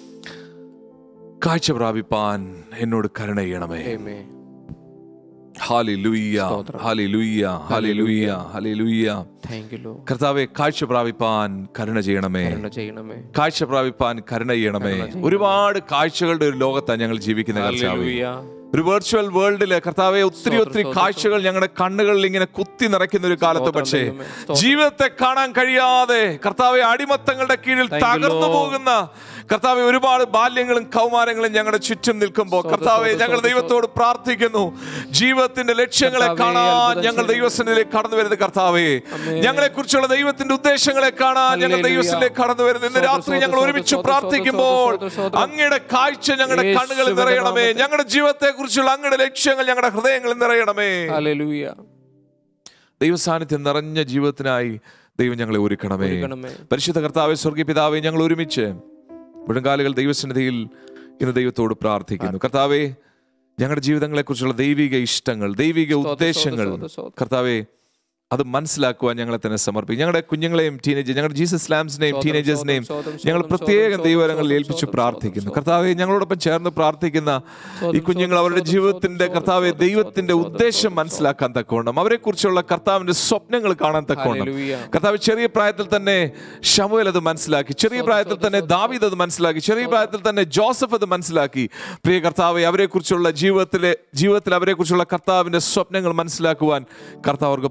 കാഴ്ച പ്രാപിപ്പാൻ എന്നോട് കരുണ ചെയ്യണമേ ആമേൻ ഹാലി ലുയ്യ ഹാലി ലുയ്യ ഹാലി ലുയ്യ ഹാലി ലുയ്യ താങ്ക് യു ലോ കർത്താവെ കാഴ്ച പ്രാപിപ്പാൻ കരുണ ചെയ്യണമേ കരുണ ചെയ്യണമേ കാഴ്ച പ്രാപിപ്പാൻ കരുണ ചെയ്യണമേ ഒരുപാട് കാഴ്ചകളുടെ ഒരു ലോകത്താണ് ഞങ്ങൾ ജീവിക്കുന്ന കർത്താവേ ഹല്ലേലൂയ ഒരു വെർച്വൽ വേൾഡില് കർത്താവെ ഒത്തിരി ഒത്തിരി കാഴ്ചകൾ ഞങ്ങളുടെ കണ്ണുകളിൽ ഇങ്ങനെ കുത്തി നിറയ്ക്കുന്ന ഒരു കാലത്ത് പക്ഷേ ദൈവമേ. സ്തോത്രം. ജീവിതത്തെ കാണാൻ കഴിയാതെ കർത്താവെ അടിമത്തങ്ങളുടെ കീഴിൽ Thank you, തകർന്നു Lord. പോകുന്ന കർത്താവെ ഒരുപാട് ബാല്യങ്ങളും കൗമാരങ്ങളും ഞങ്ങളുടെ ചുറ്റും നിൽക്കുമ്പോൾ സ്തോത്രം, കർത്താവെ സ്തോത്രം, ഞങ്ങൾ സ്തോത്രം, ദൈവത്തോട് പ്രാർത്ഥിക്കുന്നു ജീവിതത്തിന്റെ ലക്ഷ്യങ്ങളെ കർത്താവേ, കാണാൻ അത്ഭുതം ഞങ്ങൾ ചെയ്യണമേ. ദൈവസന്നിധിയിലേക്ക് കടന്നു വരുന്ന കർത്താവെ ആമേൻ. ഞങ്ങളെ കുറിച്ചുള്ള ദൈവത്തിന്റെ ഉദ്ദേശങ്ങളെ കാണാൻ ഞങ്ങൾ ഹല്ലേലൂയ. ദൈവത്തിലേക്ക് കടന്നു വരുന്നു ഇന്ന് സ്തോത്രം, രാത്രി ഞങ്ങൾ സ്തോത്രം, ഒരുമിച്ച് സ്തോത്രം, പ്രാർത്ഥിക്കുമ്പോൾ സ്തോത്രം, സ്തോത്രം. അങ്ങയുടെ കാഴ്ച ഞങ്ങളുടെ കണ്ണുകളിൽ യേശുവിന്റെ നിറയണമേ നാമത്തിൽ. ഞങ്ങളുടെ ജീവിതത്തെ കുറിച്ചുള്ള അങ്ങയുടെ ലക്ഷ്യങ്ങൾ ഞങ്ങളുടെ ഹൃദയങ്ങളിൽ നിറയണമേ ഹല്ലേലൂയ ദൈവസാന്നിധ്യം നിറഞ്ഞ ജീവിതത്തിനായി ദൈവം ഞങ്ങളെ ഒരുക്കണമേ ഒരുക്കണമേ. പരിശുദ്ധ കർത്താവെ സ്വർഗീയ പിതാവെ ഞങ്ങൾ ഒരുമിച്ച് മുഴങ്കാലുകൾ ദൈവസന്നിധിയിൽ ഇന്ന് ദൈവത്തോട് പ്രാർത്ഥിക്കുന്നു കർത്താവെ ഞങ്ങളുടെ ജീവിതങ്ങളെക്കുറിച്ചുള്ള ദൈവിക ഇഷ്ടങ്ങൾ ദൈവിക സ്തോത്രം, ഉദ്ദേശങ്ങൾ സ്തോത്രം, സ്തോത്രം. കർത്താവെ അത് മനസ്സിലാക്കുവാൻ ഞങ്ങളെ തന്നെ സമർപ്പിക്കും ഞങ്ങളുടെ കുഞ്ഞുങ്ങളെയും ടീനേജ് ഞങ്ങളുടെ ജീസസ് ലാംസിനെയും സ്തോത്രം, ടീനേജേഴ്സിനെയും സ്തോത്രം, സ്തോത്രം, ഞങ്ങൾ സ്തോത്രം, പ്രത്യേകം സ്തോത്രം, ദൈവകരങ്ങളിൽ സ്തോത്രം, ഏൽപ്പിച്ച് സ്തോത്രം, പ്രാർത്ഥിക്കുന്നു സ്തോത്രം, കർത്താവെ ഞങ്ങളോടൊപ്പം ചേർന്ന് പ്രാർത്ഥിക്കുന്ന ഈ കുഞ്ഞുങ്ങൾ അവരുടെ സ്തോത്രം, ജീവിതത്തിന്റെ സ്തോത്രം, കർത്താവെ സ്തോത്രം, ദൈവത്തിന്റെ സ്തോത്രം, ഉദ്ദേശം സ്തോത്രം, മനസ്സിലാക്കാൻ തക്കവണ്ണം അവരെ കുറിച്ചുള്ള കർത്താവിന്റെ സ്വപ്നങ്ങൾ കാണാൻ തക്കവണ്ണം ഹല്ലേലൂയ. കർത്താവ് ചെറിയ പ്രായത്തിൽ തന്നെ ഷമുവേൽ അത് മനസ്സിലാക്കി ചെറിയ പ്രായത്തിൽ തന്നെ ദാവീദ് അത് മനസ്സിലാക്കി ചെറിയ പ്രായത്തിൽ തന്നെ ജോസഫ് അത് മനസ്സിലാക്കി പ്രിയ കർത്താവെ അവരെ കുറിച്ചുള്ള ജീവിതത്തിലെ ജീവിതത്തിൽ അവരെ കുറിച്ചുള്ള കർത്താവിന്റെ സ്വപ്നങ്ങൾ മനസ്സിലാക്കുവാൻ കർത്താവ് അവർക്ക് ഭാഗ്യം നൽകി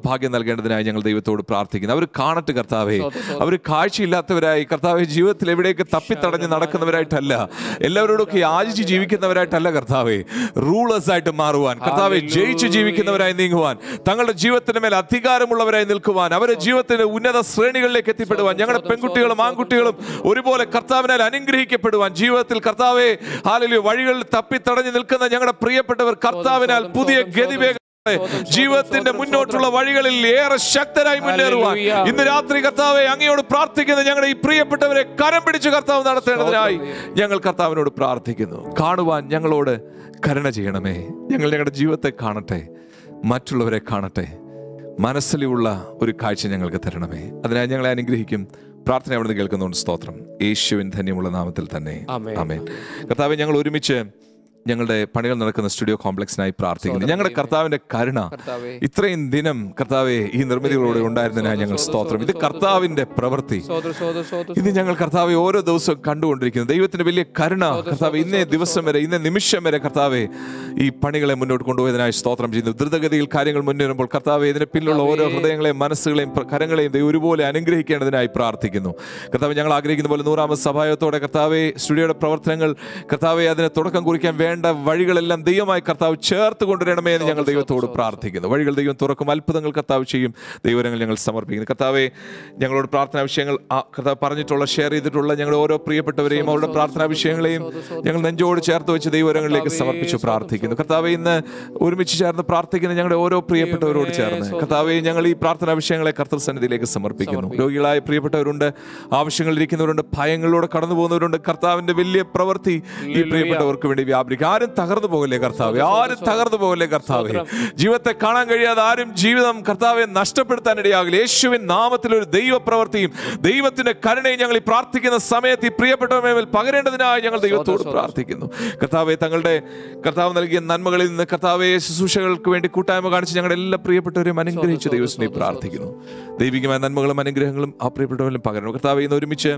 നൽകേണ്ടതിനായി ഞങ്ങൾ ദൈവത്തോട് പ്രാർത്ഥിക്കുന്നു അവർ കാണട്ടെ കർത്താവെ സ്തോത്രം, സ്തോത്രം. അവർ കാഴ്ചയില്ലാത്തവരായി കർത്താവെ ജീവിതത്തിൽ എവിടെയൊക്കെ തപ്പിത്തടഞ്ഞ് നടക്കുന്നവരായിട്ടല്ല എല്ലാവരോടൊക്കെ യാചിച്ച് ജീവിക്കുന്നവരായിട്ടല്ല കർത്താവെ റൂളേഴ്സ് ആയിട്ട് മാറുവാൻ കർത്താവെ ജയിച്ച് ജീവിക്കുന്നവരായി നീങ്ങുവാൻ തങ്ങളുടെ ജീവിതത്തിന് മേൽ അധികാരമുള്ളവരായി നിൽക്കുവാൻ അവരുടെ ജീവിതത്തിന്റെ ഉന്നത ശ്രേണികളിലേക്ക് എത്തിപ്പെടുവാൻ ഞങ്ങളുടെ പെൺകുട്ടികളും ആൺകുട്ടികളും ഒരുപോലെ കർത്താവിനാൽ അനുഗ്രഹിക്കപ്പെടുവാൻ ജീവിതത്തിൽ കർത്താവെ ഹാലലു വഴികളിൽ തപ്പിത്തടഞ്ഞു നിൽക്കുന്ന ഞങ്ങളുടെ പ്രിയപ്പെട്ടവർ കർത്താവിനാൽ പുതിയ ഗതിവേഗ ജീവിതത്തിന്റെ മുന്നോട്ടുള്ള വഴികളിൽ ഏറെ ശക്തരായി മുന്നേറുവാൻ ഹല്ലേലൂയ. ഇന്ന് രാത്രി കർത്താവെ അങ്ങയോട് പ്രാർത്ഥിക്കുന്ന ഞങ്ങളുടെ ഈ പ്രിയപ്പെട്ടവരെ കരം പിടിച്ച് കർത്താവ് നടത്തേണ്ടതിനായി ഞങ്ങൾ കർത്താവിനോട് പ്രാർത്ഥിക്കുന്നു കാണുവാൻ ഞങ്ങളോട് കരുണ ചെയ്യണമേ ഞങ്ങൾ ഞങ്ങളുടെ ജീവിതത്തെ കാണട്ടെ മറ്റുള്ളവരെ കാണട്ടെ മനസ്സിലുള്ള ഒരു കാഴ്ച ഞങ്ങൾക്ക് തരണമേ അതിനായി ഞങ്ങളെ അനുഗ്രഹിക്കും പ്രാർത്ഥന അവിടുന്ന് കേൾക്കുന്നുണ്ട് സ്തോത്രം യേശുവിൻ ധന്യമുള്ള നാമത്തിൽ തന്നെ ആമേൻ. ആമേൻ കർത്താവെ ഞങ്ങൾ ഒരുമിച്ച് ഞങ്ങളുടെ പണികൾ നടക്കുന്ന സ്റ്റുഡിയോ കോംപ്ലക്സിനായി പ്രാർത്ഥിക്കുന്നു സ്തോത്രം ഞങ്ങളുടെ ദൈവമേ. കർത്താവിന്റെ കരുണ കർത്താവേ ഇത്രയും ദിനം കർത്താവെ ഈ നിർമ്മിതികളോട് ഉണ്ടായിരുന്നതിനായി ഞങ്ങൾ സ്തോത്രം ഇത് കർത്താവിന്റെ പ്രവൃത്തി സോദര സോദര സോദര ഇത് ഞങ്ങൾ കർത്താവെ ഓരോ ദിവസവും കണ്ടുകൊണ്ടിരിക്കുന്നു ദൈവത്തിന്റെ വലിയ കരുണ കർത്താവ് ഇന്നേ ദിവസം വരെ ഇന്നേ നിമിഷം വരെ കർത്താവെ ഈ പണികളെ മുന്നോട്ട് കൊണ്ടുപോയതിനായി സ്തോത്രം ചെയ്യുന്നു ദ്രുതഗതിയിൽ കാര്യങ്ങൾ മുന്നേറുമ്പോൾ കർത്താവെ ഇതിന് പിന്നിലുള്ള ഓരോ ഹൃദയങ്ങളെയും മനസ്സുകളെയും പ്ര- കരങ്ങളെയും ദൈവം ഒരുപോലെ അനുഗ്രഹിക്കേണ്ടതിനായി പ്രാർത്ഥിക്കുന്നു കർത്താവ് ഞങ്ങൾ ആഗ്രഹിക്കുന്ന പോലെ നൂറാമത് സഭായത്തോടെ കർത്താവെ സ്റ്റുഡിയോയുടെ പ്രവർത്തനങ്ങൾ കർത്താവെ അതിന് തുടക്കം കുറിക്കാൻ വേണ്ട വഴികളെല്ലാം ദൈവമായി കർത്താവ് ചേർത്ത് കൊണ്ടുവരണമേ എന്ന് ഞങ്ങൾ ദൈവത്തോട് പ്രാർത്ഥിക്കുന്നു വഴികൾ ദൈവം തുറക്കും അത്ഭുതങ്ങൾ കർത്താവ് ചെയ്യും ദൈവരങ്ങൾ ഞങ്ങൾ സമർപ്പിക്കുന്നു കർത്താവെ ഞങ്ങളോട് പ്രാർത്ഥനാ വിഷയങ്ങൾ ആ കർത്താവ് പറഞ്ഞിട്ടുള്ള ഷെയർ ചെയ്തിട്ടുള്ള ഞങ്ങളുടെ ഓരോ പ്രിയപ്പെട്ടവരെയും അവരുടെ പ്രാർത്ഥനാ വിഷയങ്ങളെയും ഞങ്ങൾ നെഞ്ചോട് ചേർത്ത് വെച്ച് ദൈവരങ്ങളിലേക്ക് സമർപ്പിച്ച് പ്രാർത്ഥിക്കുന്നു കർത്താവെ ഇന്ന് ഒരുമിച്ച് ചേർന്ന് പ്രാർത്ഥിക്കുന്ന ഞങ്ങളുടെ ഓരോ പ്രിയപ്പെട്ടവരോട് ചേർന്ന് കർത്താവെ ഞങ്ങൾ ഈ പ്രാർത്ഥനാ വിഷയങ്ങളെ കർത്തൃസന്നിധിയിലേക്ക് സമർപ്പിക്കുന്നു രോഗികളായ പ്രിയപ്പെട്ടവരുണ്ട് ആവശ്യങ്ങൾ ഇരിക്കുന്നവരുണ്ട് ഭയങ്ങളിലൂടെ കടന്നു പോകുന്നവരുണ്ട് കർത്താവിന്റെ വലിയ പ്രവൃത്തി ഈ പ്രിയപ്പെട്ടവർക്ക് വേണ്ടി വ്യാപരിക്കും ആരും തകർന്നു പോകല്ലേ കർത്താവെ ആരും തകർന്നു പോകല്ലേ കർത്താവെ ജീവിതത്തെ കാണാൻ കഴിയാതെ ആരും ജീവിതം കർത്താവെ നഷ്ടപ്പെടുത്താൻ ഇടയാകില്ല യേശുവിൻ നാമത്തിൽ ഒരു ദൈവ പ്രവൃത്തിയും ദൈവത്തിന്റെ കരുണയും ഞങ്ങൾ ഈ പ്രാർത്ഥിക്കുന്ന സമയത്ത് ഈ പ്രിയപ്പെട്ടവരുടെ മേൽ പകരേണ്ടതിനായി ഞങ്ങൾ ദൈവത്തോട് പ്രാർത്ഥിക്കുന്നു കർത്താവെ തങ്ങളുടെ കർത്താവ് നൽകിയ നന്മകളിൽ നിന്ന് കർത്താവെ ശുശ്രൂഷകൾക്ക് വേണ്ടി കൂട്ടായ്മ കാണിച്ച് ഞങ്ങളുടെ എല്ലാ പ്രിയപ്പെട്ടവരെയും അനുഗ്രഹിച്ച് ദൈവസ്നേഹി പ്രാർത്ഥിക്കുന്നു ദൈവികമായ നന്മകളും അനുഗ്രഹങ്ങളും ആ പ്രിയപ്പെട്ടവരിലും പകരണം കർത്താവെ ഇന്ന് ഒരുമിച്ച്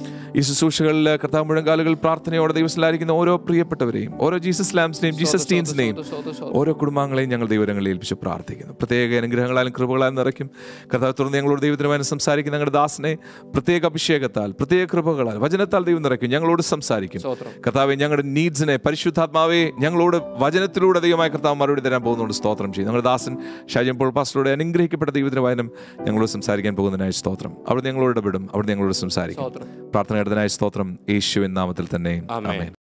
ഈ ശുശ്രൂഷകളിൽ കർത്താവ് മുഴങ്കാലുകൾ പ്രാർത്ഥനയോടെ ദൈവത്തിലായിരിക്കുന്ന ഓരോ പ്രിയപ്പെട്ടവരെയും ഓരോ ജീസസ് ലാംസിനെയും ജീസസ് ടീൻസിനെയും ഓരോ കുടുംബാംഗങ്ങളെയും ഞങ്ങൾ ദൈവരങ്ങളിൽ ഏൽപ്പിച്ച് പ്രാർത്ഥിക്കുന്നു പ്രത്യേക അനുഗ്രഹങ്ങളാലും കൃപകളാലും നിറയ്ക്കും കർത്താവ് തുറന്ന് ഞങ്ങളോട് ദൈവത്തിനുമായി സംസാരിക്കുന്ന ഞങ്ങളുടെ ദാസനെ പ്രത്യേക അഭിഷേകത്താൽ പ്രത്യേക കൃപകളാൽ വചനത്താൽ ദൈവം നിറയ്ക്കും ഞങ്ങളോട് സംസാരിക്കും സ്തോത്രം കർത്താവെ ഞങ്ങളുടെ നീഡ്സിനെ പരിശുദ്ധാത്മാവെ ഞങ്ങളോട് വചനത്തിലൂടെ ദൈവമായ കർത്താവ് മറുപടി തരാൻ പോകുന്നുണ്ട് സ്തോത്രം ചെയ്യും ഞങ്ങളുടെ ദാസൻ ഷാജൻ പോൾ പാസ്റ്ററുടെ അനുഗ്രഹിക്കപ്പെട്ട ദൈവത്തിന് വചനം ഞങ്ങളോട് സംസാരിക്കാൻ പോകുന്നതിനായി സ്തോത്രം അവിടെ ഞങ്ങളോട് ഇടപെടും അവിടെ ഞങ്ങളോട് സംസാരിക്കും സ്തോത്രം പ്രാർത്ഥന സ്തോത്രം യേശുവിൻ നാമത്തിൽ തന്നെ ആമേൻ. ആമേൻ